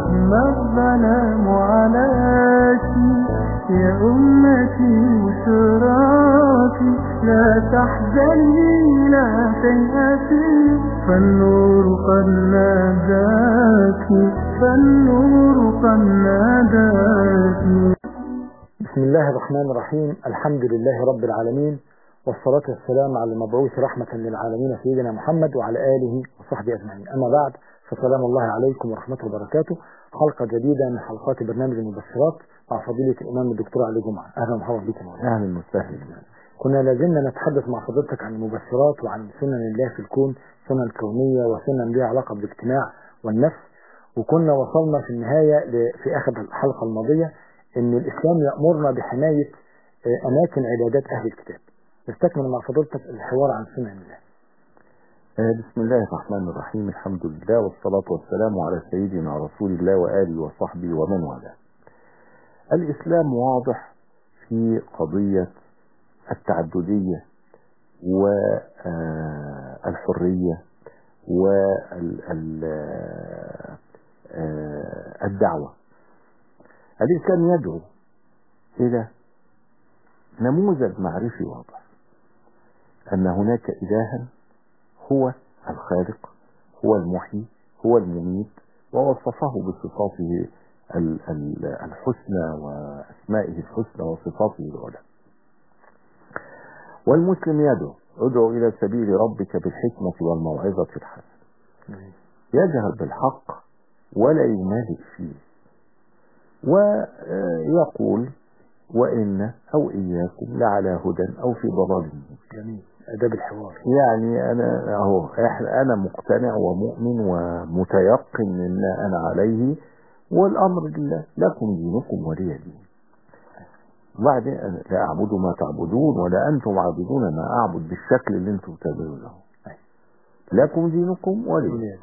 ما الظلام عليك يا أمتي وشراكي لا تحزني لا تيأسي فالنور قد ناداك فالنور قد ناداك بسم الله الرحمن الرحيم الحمد لله رب العالمين والصلاة والسلام على المبعوث رحمة للعالمين سيدنا محمد وعلى آله وصحبه أجمعين أما بعد فسلام الله عليكم ورحمة وبركاته حلقة جديدة من حلقات برنامج المبشرات مع فضيلة الإمام الدكتور علي جمعة أهلا ومرحبا بكم أهلا وسهلا كنا لازلنا نتحدث مع حضرتك عن المبشرات وعن سنن الله في الكون سنن كونية وسنن لها علاقة بالاجتماع والنفس وكنا وصلنا في النهاية ل- في آخر الحلقة الماضية أن الإسلام يأمرنا بحماية آه، أماكن عبادات أهل الكتاب نستكمل مع فضيلتك الحوار عن سنن الله آه، بسم الله الرحمن الرحيم الحمد لله والصلاة والسلام على سيدنا رسول الله وآله وصحبه ومن والاه الإسلام واضح في قضية التعددية والحرية والدعوة الإسلام يدعو إلى نموذج معرفي واضح أن هناك إلها هو الخالق هو المحيي هو المميت ووصفه بصفاته ال- ال- الحسنى وأسمائه الحسنى وصفاته العلى والمسلم يدعو ادعو إلى سبيل ربك بالحكمة والموعظة الحسنة يجهر بالحق ولا يمالك فيه ويقول وإن أو إياكم لعلى هدى أو في ضلال مبين جميل آداب الحوار يعني انا اهو احنا انا مقتنع ومؤمن ومتيقن ان انا عليه والامر لله لكم دينكم ولي دين وبعدين أنا لا اعبد ما تعبدون ولا انتم عابدون ما اعبد بالشكل اللي انتم بتعملونه لكم دينكم ولي دين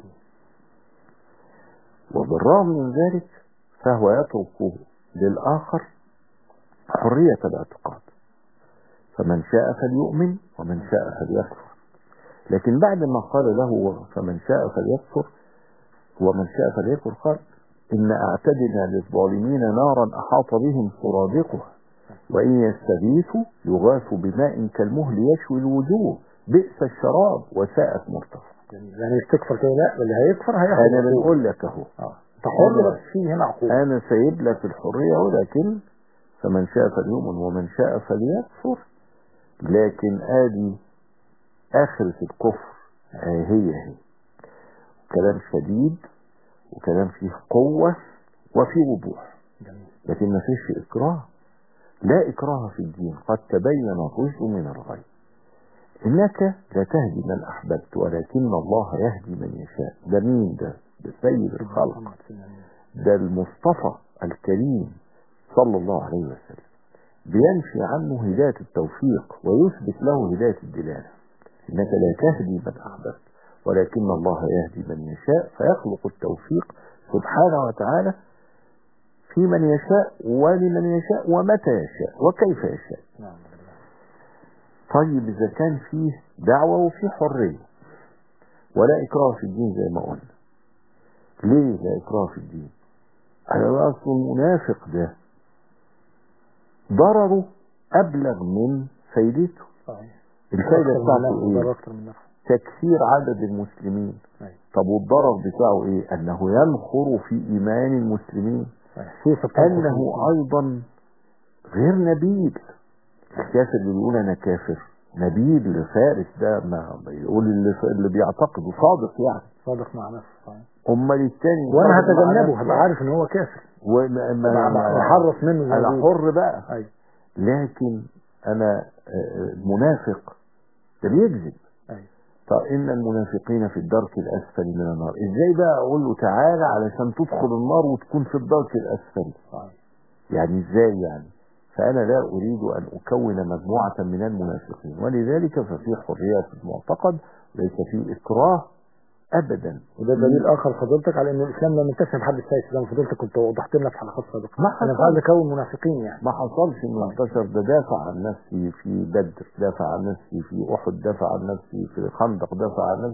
وبالرغم من ذلك فهو يترك للاخر حريه الاعتقاد فمن شاء فليؤمن ومن شاء فليكفر لكن بعد ما قال له فمن شاء فليكفر ومن شاء فليكفر قال إن أعتدنا للظالمين نارا أحاط بهم سرادقها وإن يستغيثوا يغاثوا بماء كالمهل يشوي الوجوه بئس الشراب وساءت مرتفع جميل يعني مش تكفر كده لا اللي هيكفر هياخد أنا عقوبة. بقول لك أهو اه انت حر أنا- بس في هنا عقوبة أنا سايب لك الحرية ولكن فمن شاء فليؤمن ومن شاء فليكفر لكن آدي آخرة الكفر آه هي هي كلام شديد وكلام فيه قوة وفيه وضوح جميل لكن ما فيش إكراه لا إكراه في الدين قد تبين الرشد من الغي إنك لا تهدي من أحببت ولكن الله يهدي من يشاء ده مين ده ده سيد الخلق محمد صلى الله عليه وسلم. ده المصطفى الكريم صلى الله عليه وسلم بينفي عنه هداية التوفيق ويثبت له هداية الدلالة إنك لا تهدي من أحببت ولكن الله يهدي من يشاء فيخلق التوفيق سبحانه وتعالى في من يشاء ولمن يشاء ومتى يشاء وكيف يشاء نعم طيب إذا كان فيه دعوة وفيه حرية ولا إكراه في الدين زي ما قلنا ليه لا إكراه في الدين على أصل المنافق ده ضرره أبلغ من فايدته صحيح الفايدة أكثر من بتاعته نفع، إيه ضرر أكثر من نفع تكثير عدد المسلمين أيوة. طب والضرر بتاعه إيه أنه ينخر في إيمان المسلمين صحيح سوسة بتاعت أنه الخصوص. أيضا غير نبيل الكافر اللي بيقول أنا كافر نبيل فارس ده ما بيقول اللي, اللي بيعتقده صادق يعني صادق مع نفسه صحيح أمال التاني وانا صادق مع هتجنبه نفسه. هبقى عارف ان هو كافر وما- ما- مع- ما- وحرص منه زي ما أنا بيقول. حر بقى ايوه لكن أنا آه، منافق ده بيكذب ايوه فإن المنافقين في الدرك الأسفل من النار إزاي بقى أقول له تعالى علشان تدخل النار وتكون في الدرك الأسفل صحيح يعني إزاي يعني فأنا لا أريد أن أكون مجموعة من المنافقين ولذلك ففي حرية في المعتقد ليس فيه إكراه أبدا وده دليل اخر فضيلتك على ان الاسلام لم ينتشر بحد السيف زي ما فضيلتك كنت وضحت لنا في حلقات سابقه ما انا مش حصل. عايز اكون منافقين يعني ما حصلش انه انتشر ده دافع عن نفسي في بدر دافع عن نفسي في احد دافع عن نفسي في الخندق دافع عن نفسي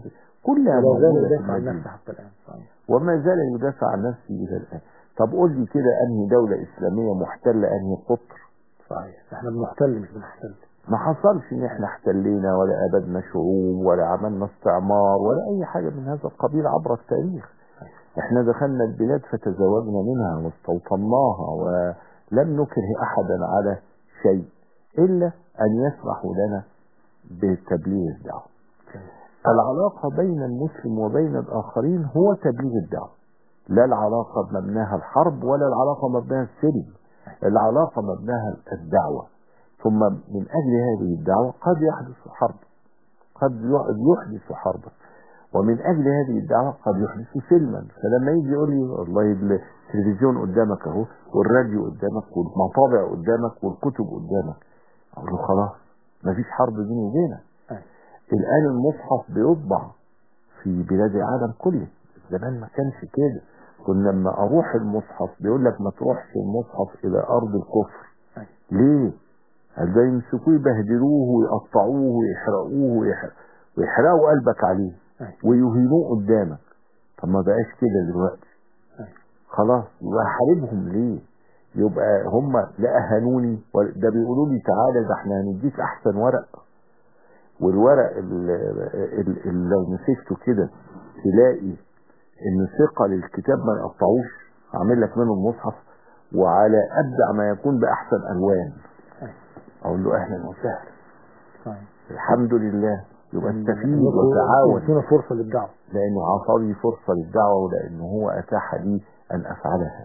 كلها ولا زال موجودة في يدافع عن المدينة. نفسه حتى الآن صحيح وما زال يدافع عن نفسه إلى الآن طب قول لي كده أنهي دولة إسلامية محتلة أنهي قطر صحيح احنا بنحتل مش بنحتل ما حصلش ان احنا احتلينا ولا ابدنا شعوب ولا عملنا استعمار ولا اي حاجة من هذا القبيل عبر التاريخ احنا دخلنا البلاد فتزوجنا منها واستوطناها ولم نكره احدا على شيء الا ان يسمحوا لنا بتبليغ الدعوة العلاقة بين المسلم وبين الاخرين هو تبليغ الدعوة لا العلاقة مبناها الحرب ولا العلاقة مبناها السلم العلاقة مبناها الدعوة ثم من أجل هذه الدعوة قد يحدث حرب قد يحدث حربا ومن أجل هذه الدعوة قد يحدث سلما فلما يجي يقول لي والله التلفزيون قدامك اهو والراديو قدامك والمطابع قدامك والكتب قدامك أقول له خلاص مفيش حرب بيني وبينك أي. الآن المصحف بيطبع في بلاد العالم كله زمان ما كانش كده كنا لما أروح المصحف بيقول لك ما تروحش المصحف إلى أرض الكفر أي. ليه؟ قال ده يمسكوه يبهدلوه ويقطعوه ويحرقوه ويحرق ويحرقوا قلبك عليه أي. ويهينوه قدامك طب ما بقاش كده دلوقتي أي. خلاص يبقى حاربهم ليه يبقى هم لا اهانوني ولا- ده بيقولوا لي تعالى ده احنا هنديك احسن ورق والورق اللي لو مسكته كده تلاقي ان ثقة للكتاب ما يقطعوش اعمل لك منه المصحف وعلى ابدع ما يكون باحسن الوان أي. اقول له اهلا وسهلا صحيح الحمد لله يبقى استفيد إنكم وتعاون يدونا فرصة للدعوة لانه عطاني فرصة للدعوة ولانه هو اتاح لي ان افعلها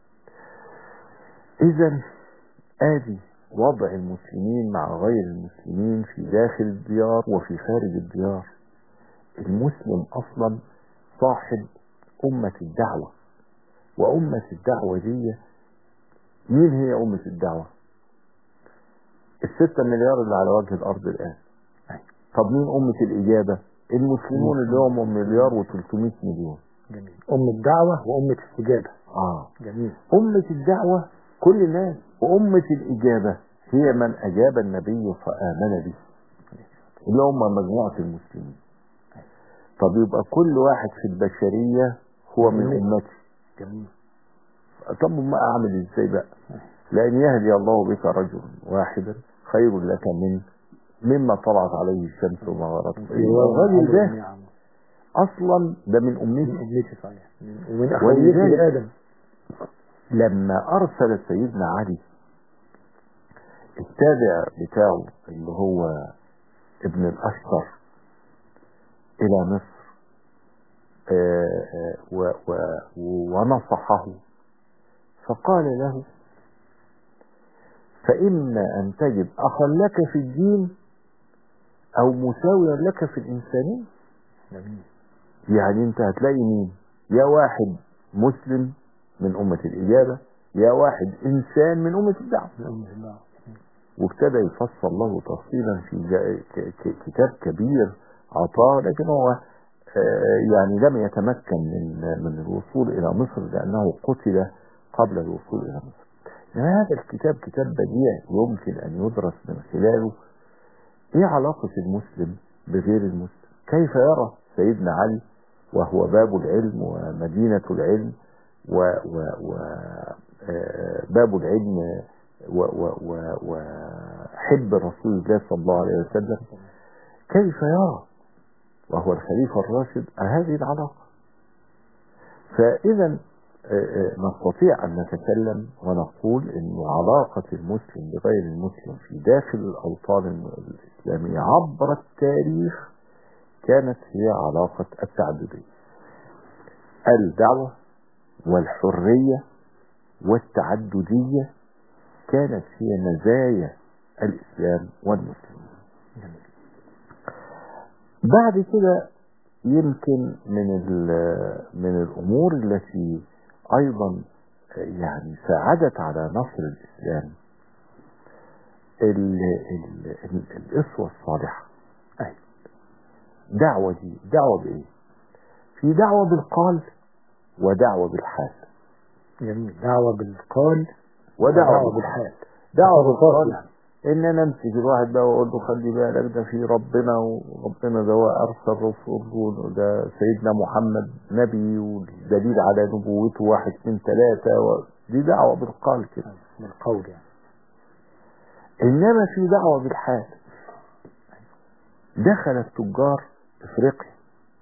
اذا ادي وضع المسلمين مع غير المسلمين في داخل الديار وفي خارج الديار المسلم اصلا صاحب امة الدعوة وامة الدعوة دي مين هي امة الدعوة الستة مليار اللي على وجه الارض الان طب مين امة الاجابة المسلمون اللي هم مليار و300 مليون جميل أم الدعوة وأمة استجابة اه جميل أمة الدعوة كل الناس وأمة الإجابة هي من أجاب النبي فآمن به اللي هم مجموعة المسلمين طب يبقى كل واحد في البشرية هو من جميل. أمتي جميل طب ما أعمل إزاي بقى لأن يهدي الله بك رجلا واحدا خير لك من مما طلعت عليه الشمس وما غربت فيه الرجل ده نعم أصلا ده من من أمتي أمتي صحيح ومن أخويتي ولذلك- لآدم لما أرسل سيدنا علي التابع بتاعه اللي هو ابن الأشطر إلى مصر آه، آه، و- و- ونصحه فقال له فإما أن تجد أخا لك في الدين أو مساويا لك في الإنسانية جميل يعني أنت هتلاقي مين يا واحد مسلم من أمة الإجابة يا واحد إنسان من أمة الدعوة من أمة الدعوة وابتدى يفصل له تفصيلا في جا- ك- ك- كتاب كبير عطاه لكن هو آه، يعني لم يتمكن من من الوصول إلى مصر لأنه قتل قبل الوصول إلى مصر إنما هذا الكتاب كتاب بديع يمكن أن يدرس من خلاله إيه علاقة المسلم بغير المسلم كيف يرى سيدنا علي وهو باب العلم ومدينة العلم و و و آه، باب العلم و و و وحب رسول الله صلى الله عليه وسلم كيف يرى وهو الخليفة الراشد هذه العلاقة فإذا آه، آه، نستطيع أن نتكلم ونقول أن علاقة المسلم بغير المسلم في داخل الأوطان الإسلامية عبر التاريخ كانت هي علاقة التعددية الدعوة والحرية والتعددية كانت هي مزايا الإسلام والمسلمين بعد كده يمكن من ال- من الأمور التي أيضا يعني ساعدت على نصر الإسلام ال ال ال الأسوة الصالحة أي. دعوة دي دعوة بإيه في دعوة بالقال ودعوة بالحال جميل دعوة بالقال ودعوة ودعوة بالحال بالحال دعوة تصرفات بالقال يعني. ان انا امسك الواحد ده واقول له خلي بالك ده في ربنا وربنا ده هو ارسل رسول وده سيدنا محمد نبي والدليل على نبوته واحد اثنين ثلاثة و... دي دعوة بالقال كده بالقول يعني انما في دعوة بالحال دخل التجار افريقيا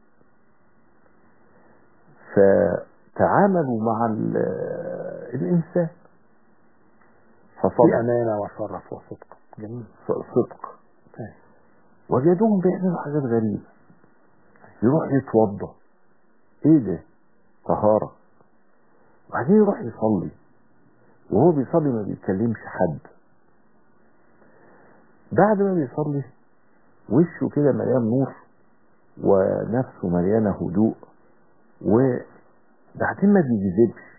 فتعاملوا مع ال- الانسان في فصدق امانه وشرف وصدق جميل صدق طيب. وجدوهم بيعملوا حاجات غريبة يروح يتوضى ايه ده طهارة وبعدين يروح يصلي وهو بيصلي ما بيتكلمش حد بعد ما بيصلي وشه كده مليان نور ونفسه مليانة هدوء وبعدين ما بيجذبش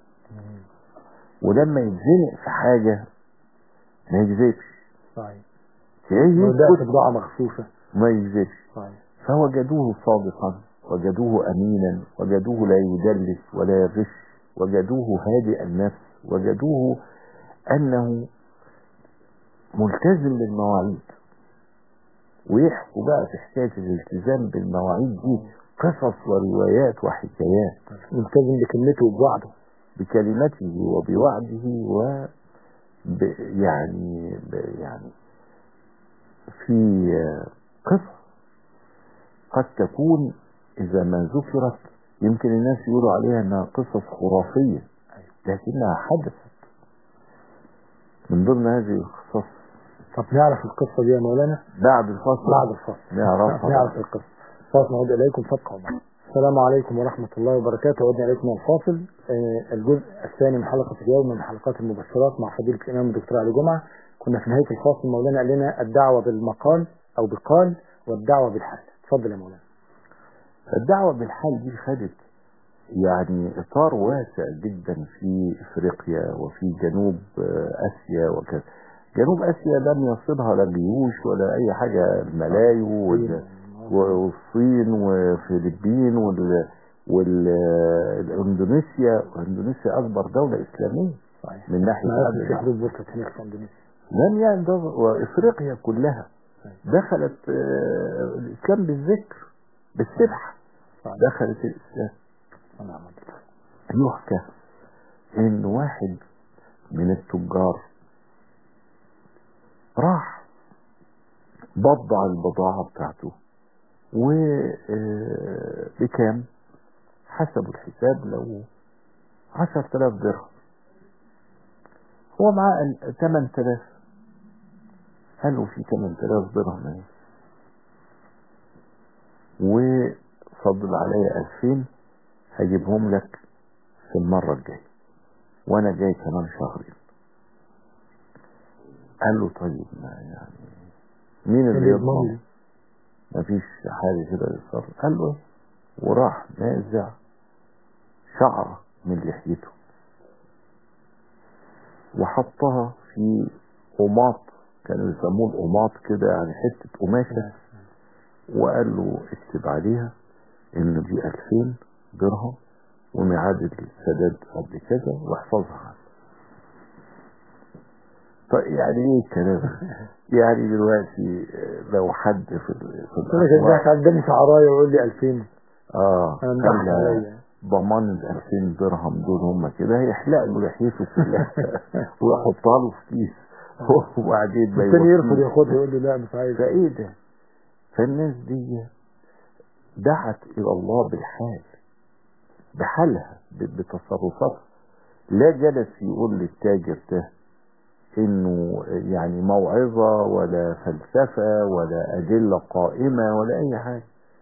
ولما يتزنق في حاجة ما يجذبش صحيح تلاقيه وده يسكت في بضاعه مخصوصه ما يجذبش صحيح فوجدوه صادقا وجدوه أمينا وجدوه لا يدلس ولا يغش وجدوه هادئ النفس وجدوه أنه ملتزم بالمواعيد ويحكوا بقى في حكاية الالتزام بالمواعيد دي قصص وروايات وحكايات ملتزم بكلمته وبوعده بكلمته وبوعده و ب يعني ب يعني في قصص قد تكون إذا ما ذكرت يمكن الناس يقولوا عليها أنها قصص خرافية لكنها حدثت من ضمن هذه القصص طب نعرف القصه دي يا مولانا بعد الفصل بعد الفصل نعرفها نعرف القصه فاصل نعود اليكم فابقوا معنا السلام عليكم ورحمة الله وبركاته عدنا إليكم الفاصل آه، الجزء الثاني من حلقة اليوم من حلقات المبشرات مع فضيلة الإمام الدكتور علي جمعة كنا في نهاية الفاصل مولانا قال لنا الدعوة بالمقال أو بقال والدعوة بالحال اتفضل يا مولانا الدعوة بالحال دي خدت يعني إطار واسع جدا في إفريقيا وفي جنوب آه، آسيا وكذا جنوب آسيا لم يصلها لا جيوش ولا أي حاجة الملايو وال- والصين وفلبين وال والاندونيسيا واندونيسيا اكبر دوله اسلاميه صحيح من ناحيه ما عدد في العدد. حروب وصلت هناك في إندونيسيا لم يندر وافريقيا كلها دخلت آه، الاسلام بالذكر بالسبح صحيح دخلت الاسلام نعم يحكى ان واحد من التجار راح بضع البضاعة بتاعته وبكام حسبوا الحساب لو عشر تلاف درهم هو معاه تمن تلاف قالوا في تمن تلاف درهم اهي وفضل عليا ألفين هجيبهم لك في المرة الجاية وانا جاي كمان شهرين قال له طيب ما يعني مين اللي يضمن مفيش حاجة كده يصر قال له إيه؟ وراح نازع شعرة من لحيته وحطها في قماط كانوا يسموه القماط كده يعني حتة قماشة وقال له اكتب عليها ان دي 2000 درهم وميعاد السداد قبل كذا واحفظها عنه طيب يعني ايه الكلام ده؟ يعني دلوقتي لو حد في ال- في قلت لك الأسواق- ازاي عداني شعرايه ويقول لي 2000 اه انا مضحك خلى عليا ضمان ال 2000 درهم دول هم كده هيحلق له لحيته كلها ويحطها له في كيس وبعدين ما الثاني يرفض يوصلوش. ياخدها يقول له لا مش عايز فايه ده فالناس دي دعت الى الله بالحال بحالها ب- بتصرفاتها لا جلس يقول للتاجر ده انه يعني موعظة ولا فلسفة ولا ادلة قائمة ولا اي حاجة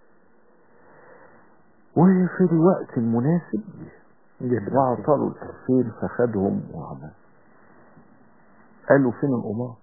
وفي الوقت المناسب جه واعطاله الألفين فخدهم وعمل قالوا فين القماط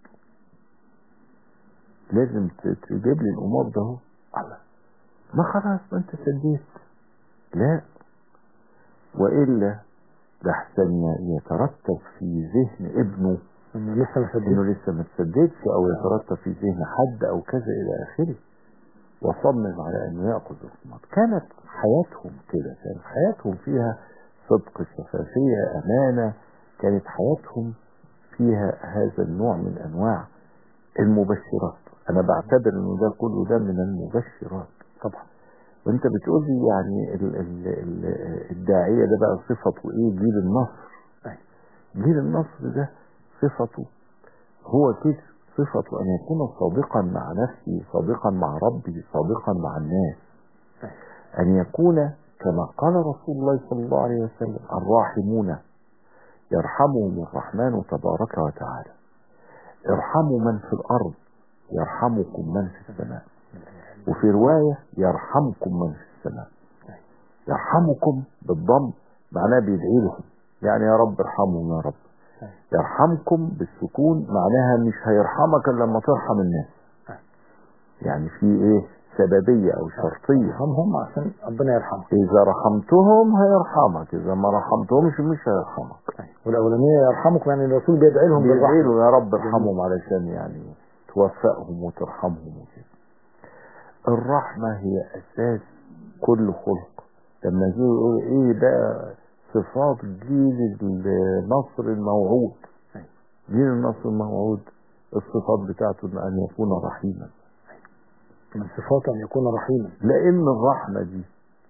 لازم ت- تجيب لي القماط ده اهو الله ما خلاص ما انت سديت لا وإلا ده احسن يترتب في ذهن ابنه انه لسه ما صدقش انه لسه ما تسددش او يترتب في ذهن حد او كذا الى اخره وصمم على انه ياخذ القماط كانت حياتهم كده كانت حياتهم فيها صدق شفافيه امانه كانت حياتهم فيها هذا النوع من انواع المبشرات انا بعتبر انه ده كله ده من المبشرات طبعا وانت بتقول لي يعني ال ال ال الداعية ده بقى صفته ايه جيل النصر أيوة. جيل النصر ده صفته هو كده صفته ان يكون صادقا مع نفسه صادقا مع ربه صادقا مع الناس أيوة. ان يكون كما قال رسول الله صلى الله عليه وسلم الراحمون يرحمهم الرحمن تبارك وتعالى ارحموا من في الارض يرحمكم من في السماء وفي رواية يرحمكم من في السماء يرحمكم بالضم معناه بيدعي لهم يعني يا رب ارحمهم يا رب يرحمكم بالسكون معناها مش هيرحمك الا لما ترحم الناس يعني في ايه سببية او شرطية يرحمهم عشان ربنا يرحمك اذا رحمتهم هيرحمك اذا ما رحمتهمش مش هيرحمك والاولانيه يرحمكم يعني الرسول بيدعي لهم بيدعي بالرحمه له يا رب ارحمهم علشان يعني توفقهم وترحمهم وكده الرحمة هي أساس كل خلق لما يجي يقول إيه بقى صفات جيل النصر الموعود جيل النصر الموعود الصفات بتاعته أن يكون رحيما من صفاته ان يكون رحيما لأن الرحمة دي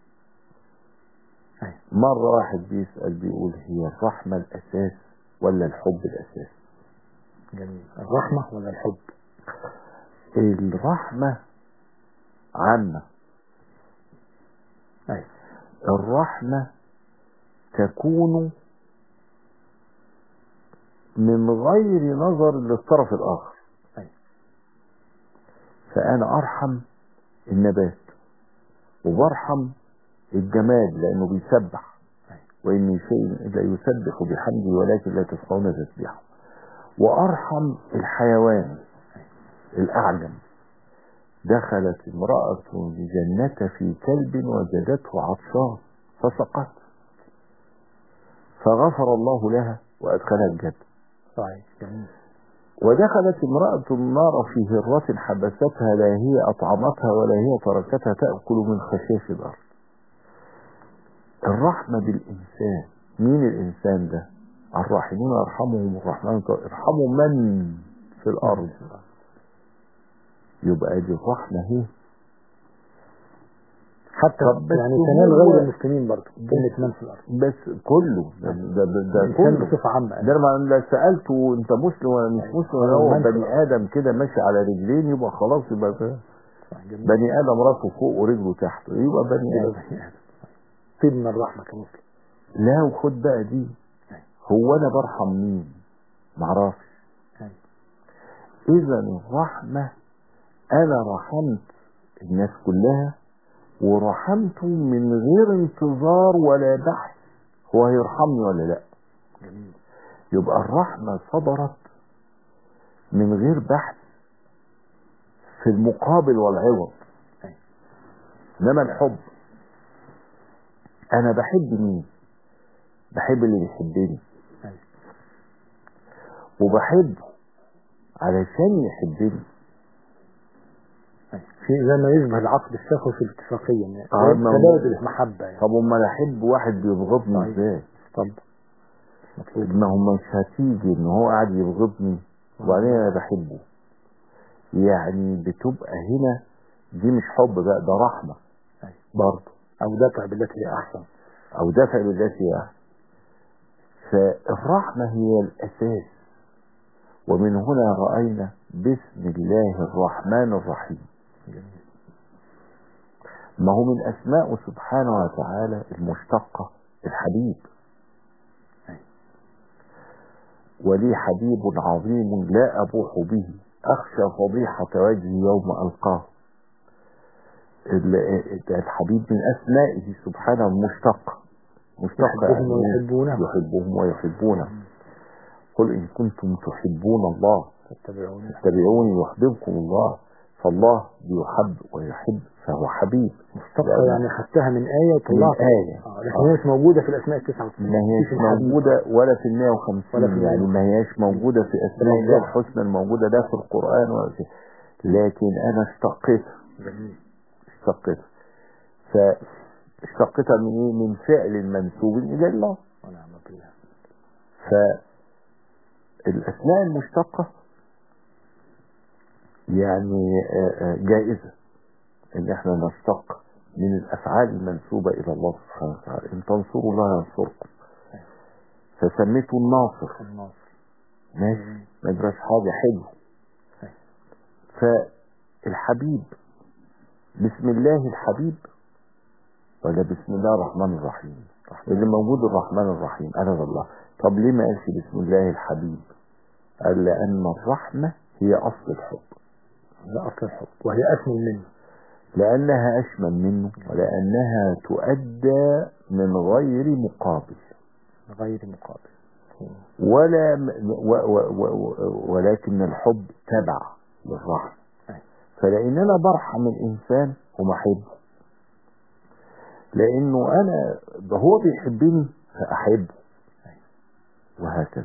أيوة. مرة واحد بيسأل بيقول هي الرحمة الأساس ولا الحب الأساس جميل الرحمه ولا الحب الرحمة عامة ايوه الرحمة تكون من غير نظر للطرف الآخر أيوة. فأنا أرحم النبات وبرحم الجماد لأنه بيسبح أيوة. وإن شيء لا يسبح بحمده ولكن لا تفقهون تسبيحه وأرحم الحيوان الأعجم دخلت امرأة الجنة في كلب وجدته عطشان فسقت فغفر الله لها وأدخلها الجنة صحيح جميل ودخلت امرأة النار في هرة حبستها لا هي أطعمتها ولا هي تركتها تأكل من خشاش الأرض الرحمة بالإنسان مين الإنسان ده الراحمون يرحمهم الرحمن ارحموا من في الأرض يبقى دي الرحمة هي حتى طب بس يعني هو- تنال غير المسلمين برضه كلمه من في الارض بس كله ده, ده, ده, ده الانسان كله بصفه عامه ده لما لو سألته انت مسلم ولا مش مسلم ولا هو المنفى. بني آدم كده ماشي على رجلين يبقى خلاص يبقى ده صح، جميل بني آدم راسه فوق ورجله تحت يبقى بني يبقى آدم بني آدم. طيب من الرحمه كمسلم لا وخد بقى دي هو انا برحم مين معرفش أيوة. اذا الرحمة انا رحمت الناس كلها ورحمته من غير انتظار ولا بحث هو هيرحمني ولا لا جميل يبقى الرحمة صدرت من غير بحث في المقابل والعوض أيوة. انما الحب انا بحب مين بحب اللي بيحبني أيوة. وبحبه علشان يحبني أيوة. في زي ما يشبه العقد الشفوي في الاتفاقيه يعني آه، ما هو- تبادل محبه يعني طب امال احب واحد بيبغضني صحيح. ازاي طب مطلوب ما هو مش هتيجي ان هو قاعد يبغضني وبعدين انا بحبه يعني بتبقى هنا دي مش حب بقى ده رحمة أيوة. برضه او دفع بالتي هي احسن او دفع بالتي هي أحسن. فالرحمة هي الاساس ومن هنا رأينا بسم الله الرحمن الرحيم جميل ما هو من اسماء سبحانه وتعالى المشتقة الحبيب أيوة. ولي حبيب عظيم لا أبوح به أخشى فضيحة وجهي يوم ألقاه ال- الحبيب من أسمائه سبحانه المشتق مشتق يحبهم يعني ويحبونه. يحبهم ويحبونه قل إن كنتم تحبون الله فاتبعوني فاتبعوني يحببكم الله فالله بيحب ويحب فهو حبيب مشتقة لأن- يعني خدتها من آية من وطلعت آية آه، لكن هي مش موجودة في الأسماء التسعة وتسعين ما هياش مفيش الحديث. موجودة ولا في المية ولا وخمسين في يعني ما هياش موجودة في أسماء الله موضوع. الحسنى الموجودة ده في القرآن ولا في لكن أنا اشتقيتها جميل اشتقيتها فاشتقيتها من إيه؟ من فعل منسوب إلى الله ونعم بالله فالأسماء المشتقة يعني آه، آه، جائزة ان احنا نشتق من الافعال المنسوبة الى الله سبحانه وتعالى ان تنصروا الله ينصركم فسميته الناصر الناصر ماشي ما يجراش حاجة حلو فالحبيب بسم الله الحبيب ولا بسم الله الرحمن الرحيم اللي موجود الرحمن الرحيم أنا الله طب ليه ما قالش بسم الله الحبيب قال لأن الرحمة هي أصل الحب ده أصل الحب وهي أسمى منه لأنها أشمل منه ولأنها تؤدى من غير مقابل غير مقابل ولا و و و و ولكن الحب تبع للرحمة أي. فلأن أنا برحم الإنسان وما أحبه لأنه أنا ده هو بيحبني فأحبه وهكذا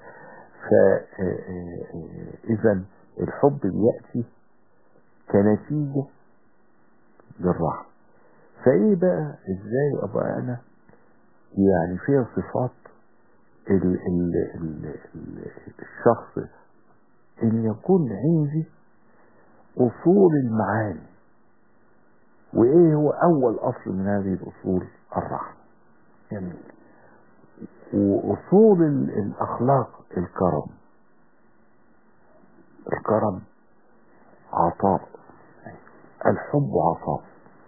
فإذا الحب بيأتي كنتيجة للرحمة فإيه بقى إزاي أبقى أنا يعني فيها صفات ال ال ال ال الشخص ان يكون عندي اصول المعاني وايه هو اول اصل من هذه الاصول الرحمه جميل واصول ال- الاخلاق الكرم الكرم عطاء الحب عطاء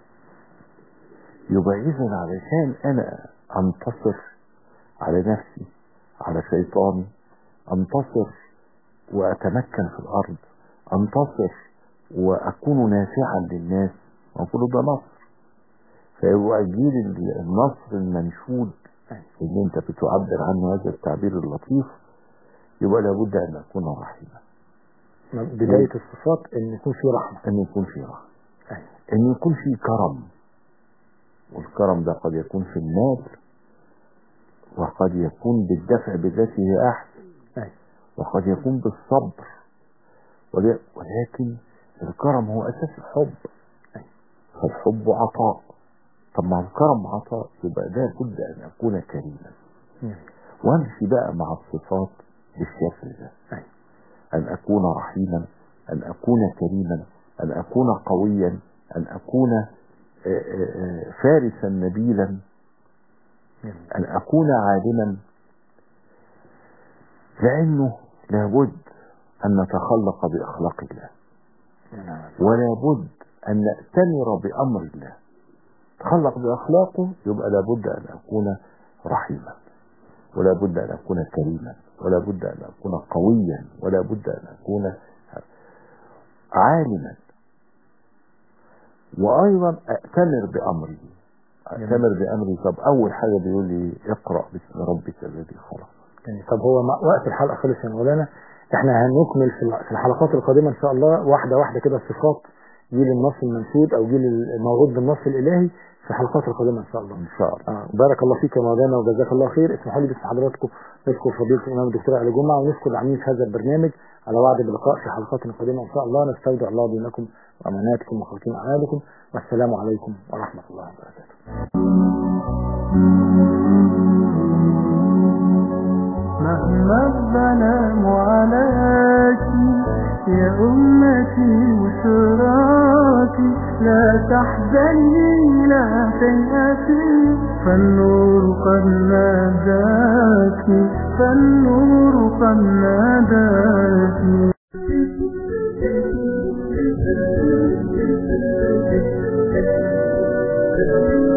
يبقى اذا علشان انا انتصر على نفسي على شيطاني انتصر واتمكن في الارض انتصر واكون نافعا للناس المفروض ده نصر فيبقى جيل ال- النصر المنشود اللي انت بتعبر عنه هذا التعبير اللطيف يبقى لابد ان اكون رحيما بداية الصفات ان يكون في رحمة ان يكون في رحمه أي. ان يكون في كرم والكرم ده قد يكون في المال وقد يكون بالدفع بذاته احسن أي. وقد يكون بالصبر ول- ولكن الكرم هو اساس الحب فالحب عطاء طب ما الكرم عطاء يبقى ده بد ان اكون كريما مم. وامشي بقى مع الصفات بالشكل ده أي. ان اكون رحيما ان اكون كريما ان اكون قويا ان اكون آه، آه، آه، فارسا نبيلا جميل. أن أكون عالما لأنه لابد أن نتخلق بأخلاق الله نعم. ولا بد أن نأتمر بأمر الله تخلق بأخلاقه يبقى لابد أن أكون رحيما ولا بد أن أكون كريما ولا بد أن أكون قويا ولا بد أن أكون عالما وأيضا أأتمر بأمره أأتمر بأمره طب أول حاجة بيقول لي اقرأ باسم ربك الذي خلق يعني طب هو ما- وقت الحلقة خلص يا مولانا احنا هنكمل في الع- في الحلقات القادمة ان شاء الله واحدة واحدة كده الصفات جيل النص المنشود او جيل الموجود بالنص الالهي في الحلقات القادمة ان شاء الله إن شاء الله آه، بارك الله فيك يا مولانا وجزاك الله خير اسمحوا لي بس حضراتكم نذكر فضيلة الإمام الدكتور علي جمعة ونذكر العميد في هذا البرنامج على وعد بلقاء في حلقات قادمة إن شاء الله نستودع الله دينكم وأماناتكم وخواتيم أعمالكم والسلام عليكم ورحمة الله وبركاته مهما الظلام عليك يا أمتي وشراكي لا تحزني لا تيأسي فالنور قد ناداك فالنور قد ناداك Thank you.